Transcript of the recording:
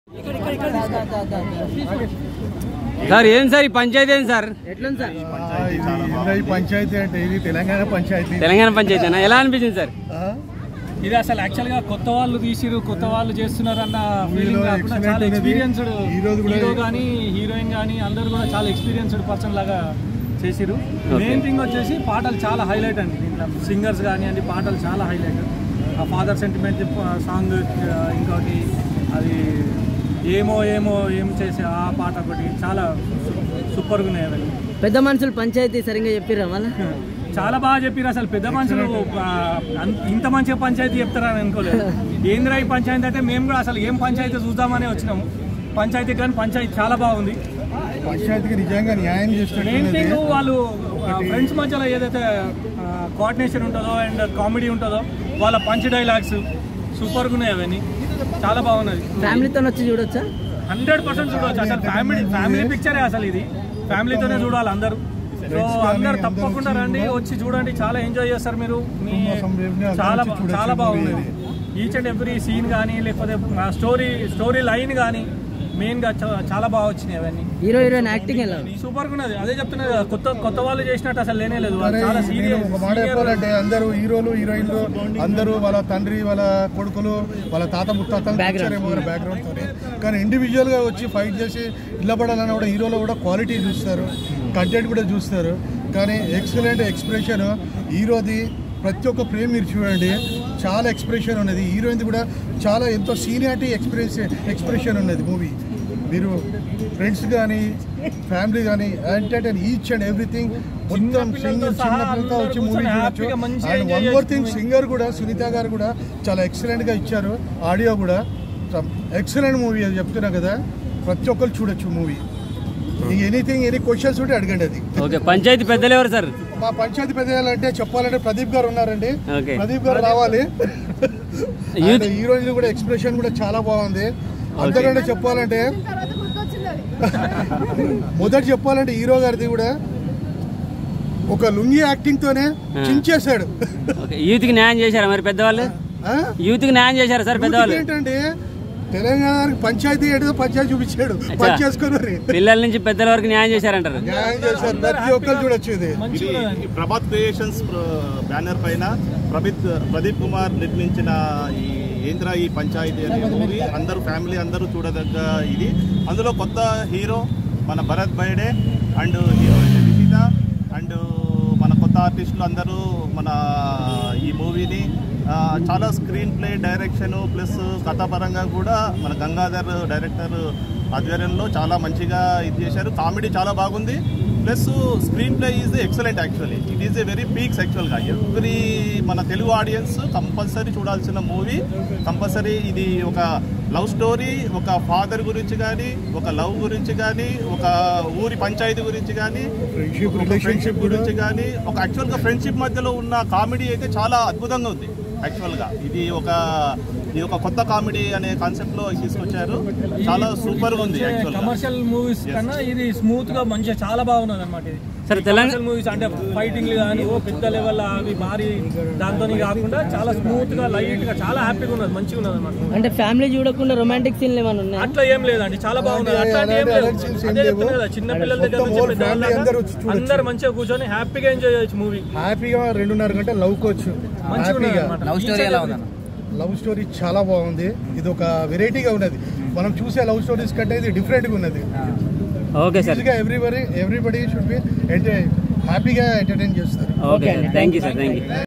Sir ఏం sir ఈ పంచాయతీ ఏంటి సార్ ఎట్లుంది సార్ ఆ, ఇది ఈ పంచాయతీ అంటే ఇది తెలంగాణ పంచాయతీ తెలంగాణ పంచాయతీనా ఎలా అనిపించింది సార్ ఆ, ఇది అసలు యాక్చువల్ గా కొత్త వాళ్ళు తీసిరు కొత్త వాళ్ళు చేస్తున్నారు అన్న Movie ఫీలింగ్ లో కాకుండా excellent చాలా ఉన్నది. ఎక్స్పీరియన్స్డ్ Hero కూడా- హీరో కానీ హీరోయిన్ కానీ అందరూ కూడా చాలా ఎక్స్పీరియన్స్డ్ పర్సన్ లాగా చేసిరు Okay. మెయిన్ థింగ్ వచ్చేసి పాటలు చాలా హైలైట్ అండి దీంట్లో సింగర్స్ కానీ అండి పాటలు చాలా హైలైట్ ఆ ఫాదర్ సెంటిమెంట్ సాంగ్ ఇంకోటి అది ఏమో ఏమో ఏం చేసే ఆ పాట ఒకటి చాలా సూపర్గా ఉన్నాయి అవన్నీ పెద్ద మనుషులు పంచాయతీ సరిగ్గా చెప్పిర్రా మళ్ళా చాలా బాగా చెప్పారు అసలు పెద్ద మనుషులు ఆ, అన్- ఇంత మంచిగా పంచాయతీ చెప్తారని అనుకోలేదు ఏంద్రా ఈ పంచాయతీ అంటే మేము కూడా అసలు ఏం పంచాయతీ చూద్దామని వచ్చినాము పంచాయతీ కానీ పంచాయతీ చాలా బాగుంది పంచాయతీకి నిజంగా న్యాయం మెయిన్ చేస్తున్నట్టున్నది థింగ్ వాళ్ళు ఫ్రెండ్స్ మధ్యలో ఏదైతే కోఆర్డినేషన్ ఉంటుందో అండ్ కామెడీ ఉంటుందో వాళ్ళ పంచ్ డైలాగ్స్ సూపర్గా ఉన్నాయి అవన్నీ చాలా బాగున్నది ఫ్యామిలీతో వచ్చి చూడొచ్చా హండ్రెడ్ పర్సెంట్ చూడవచ్చు అసలు ఫ్యామిలీ ఫ్యామిలీ పిక్చరే అసలు ఇది ఫ్యామిలీతోనే చూడాలి అందరూ సో అందరు తప్పకుండా రండి వచ్చి చూడండి చాలా ఎంజాయ్ చేస్తారు మీరు మీ కుటుంబ సమేతంగా అందరూ చాలా వచ్చి చూడొచ్చు చాలా movie బాగుంది ఈచ్ అండ్ ఎవ్రీ సీన్ కానీ లేకపోతే స్టోరీ స్టోరీ లైన్ కానీ మెయిన్గా చాలా బాగా వచ్చినాయి అవన్నీ హీరో హీరోయిన్ యాక్టింగ్ ఎలా ఉంది సూపర్ ఉన్నది అదే చెప్తున్నా కదా కొత్త కొత్త వాళ్ళు చేసినట్టు అసలు లేనే లేదు వాళ్ళు అరే, చాలా నేను సీరియస్ ఒక మాట చెప్పాలంటే అందరూ హీరోలు హీరోయిన్లు అందరూ వాళ్ళ తండ్రి వాళ్ళ కొడుకులు వాళ్ళ తాత ముత్తాతలు చూసారేమో బ్యాక్గ్రౌండ్ తోని కానీ ఇండివిజువల్ గా వచ్చి ఫైట్ చేసి నిలబడాలన్న కూడా హీరోలో కూడా క్వాలిటీ చూస్తారు కంటెంట్ కూడా చూస్తారు కానీ ఎక్సలెంట్ ఎక్స్ప్రెషన్ హీరోది ప్రతి ఒక్క ప్రేమ్ మీరు చూడండి చాలా ఎక్స్ప్రెషన్ ఉన్నది హీరోయిన్ది కూడా చాలా ఎంతో సీనియారిటీ ఎక్స్ప్రెస్ ఎక్స్ప్రెషన్ ఉన్నది మూవీ మీరు ఫ్రెండ్స్ కానీ ఫ్యామిలీ కానీ ఎంటర్టైన్ ఈచ్ అండ్ ఎవ్రీథింగ్ మొత్తం సింగర్ సహా చిన్న పిల్లలతో అందరూ వచ్చి మూవీ కూర్చొని చూడొచ్చు హ్యాపీగా మంచిగా and enjoy one more thing చేయొచ్చు సింగర్ కూడా సునీత గారు కూడా చాలా ఎక్సలెంట్ గా ఇచ్చారు ఆడియో కూడా ఎక్సలెంట్ మూవీ అది చెప్తున్నా కదా ప్రతి ఒక్కరు చూడొచ్చు మూవీ ఎనీథింగ్ ఎనీ క్వశ్చన్స్ ఉంటే అడగండి అది ఓకే పంచాయతీ పెద్దలు ఎవరు సార్ మా పంచాయతీ పెద్దలంటే చెప్పాలంటే ప్రదీప్ గారు ఉన్నారండి ఓకే ప్రదీప్ గారు రావాలి Youth- ఈ రోజు కూడా ఎక్స్ప్రెషన్ కూడా చాలా బాగుంది అంతకంటే చెప్పాలంటే తర్వాత గుర్తొచ్చింది అది మొదటి చెప్పాలంటే హీరో గారిది కూడా ఒక లుంగి యాక్టింగ్ తోనే చించేశాడు ఓకే యూత్కి న్యాయం చేశారా మరి పెద్దవాళ్ళు ఆ? యూత్కి న్యాయం చేశారా సార్ పెద్దవాళ్ళు ఏంటంటే తెలంగాణకి పంచాయతీ ఏంటో పంచాయతీ చూపించాడు పని చేసుకున్నారు పిల్లల నుంచి పెద్దల వరకు న్యాయం చేశారంటారు న్యాయం చేశారు ప్రతి ఒక్కరు చూడొచ్చు ఇది మంచిగా ఇది ఈ ప్రభాత్ క్రియేషన్స్ ప్ర- బ్యానర్ పైన ప్రదీప్ ప్రదీప్ కుమార్ నిర్మించిన ఈ ఏంద్రా ఈ పంచాయతీ అనే మూవీ అందరూ ఫ్యామిలీ అందరూ చూడదగ్గ ఇది అందులో కొత్త హీరో మన భరత్ బైడే అండ్ హీరోయిన్ నిషిత అండ్ మన కొత్త ఆర్టిస్టులు అందరూ మన ఈ మూవీని ఆ, చాలా స్క్రీన్ ప్లే డైరెక్షన్ ప్లస్ కథాపరంగా కూడా మన గంగాధర్ డైరెక్టర్ ఆధ్వర్యంలో చాలా మంచిగా ఇది చేశారు కామెడీ చాలా బాగుంది plus screenplay is excellent actually it is a very peaks యాక్చువల్గా ఎవ్రీ మన తెలుగు ఆడియన్స్ కంపల్సరీ చూడాల్సిన మూవీ కంపల్సరీ ఇది ఒక లవ్ స్టోరీ ఒక ఫాదర్ గురించి కానీ ఒక లవ్ గురించి కానీ ఒక ఊరి పంచాయతీ గురించి కానీ ఫ్రెండ్షిప్ ఒక రిలేషన్షిప్ ఫ్రెండ్షిప్ కూడా గురించి కానీ ఒక యాక్చువల్గా ఫ్రెండ్షిప్ మధ్యలో ఉన్న కామెడీ అయితే చాలా అద్భుతంగా ఉంది యాక్చువల్గా ఇది ఒక ఇది ఒక కొత్త కామెడీ అనే కాన్సెప్ట్ లో తీసుకొచ్చారు చాలా సూపర్ గా ఉంది యాక్చువల్గా కమర్షియల్ మూవీస్ కన్నా ఇది స్మూత్ గా మంచిగా చాలా బాగున్నది అనమాట ఇది సరే, తెలంగాణ- కమర్షియల్ మూవీస్ అంటే ఫైటింగ్లు కానీ ఓ పెద్ద లెవెల్ అవి భారీ దాంతో కాకుండా చాలా స్మూత్ గా లైట్ గా చాలా హ్యాపీగా ఉన్నది మంచిగా ఉన్నది అనమాట అంటే ఫ్యామిలీ చూడకుండా రొమాంటిక్ సీన్లు ఏమైనా ఉన్నాయా అట్లా ఏం లేదండి చాలా బాగున్నది అలాంటి- అట్లాంటి ఏం అలాంటి లేదు alert scenes ఏం అదే లేవు. చెప్తున్నా కదా చిన్న పిల్లల దగ్గర మొత్తం నుంచి whole పెద్దవాళ్ళ family దాకా అందరూ వచ్చి చూడొచ్చు. అందరు మంచిగా కూర్చొని హ్యాపీగా ఎంజాయ్ చేయొచ్చు మూవీ హ్యాపీగా రెండున్నర గంటలు లవ్కోవచ్చు మంచిగా ఉన్నది హ్యాపీగా అనమాట లవ్ స్టోరీ ఎలా ఉందన్న లవ్ స్టోరీ చాలా బాగుంది ఇది ఒక వెరైటీగా ఉన్నది మనం చూసే లవ్ స్టోరీస్ కంటే ఇది డిఫరెంట్గా ఉన్నది ఓకే సార్ ఈజీగా ఎవ్రీబడి ఎవ్రీబడి షుడ్ బి హ్యాపీగా ఎంటర్టైన్ చేస్తారు okay sir thank you sir thank you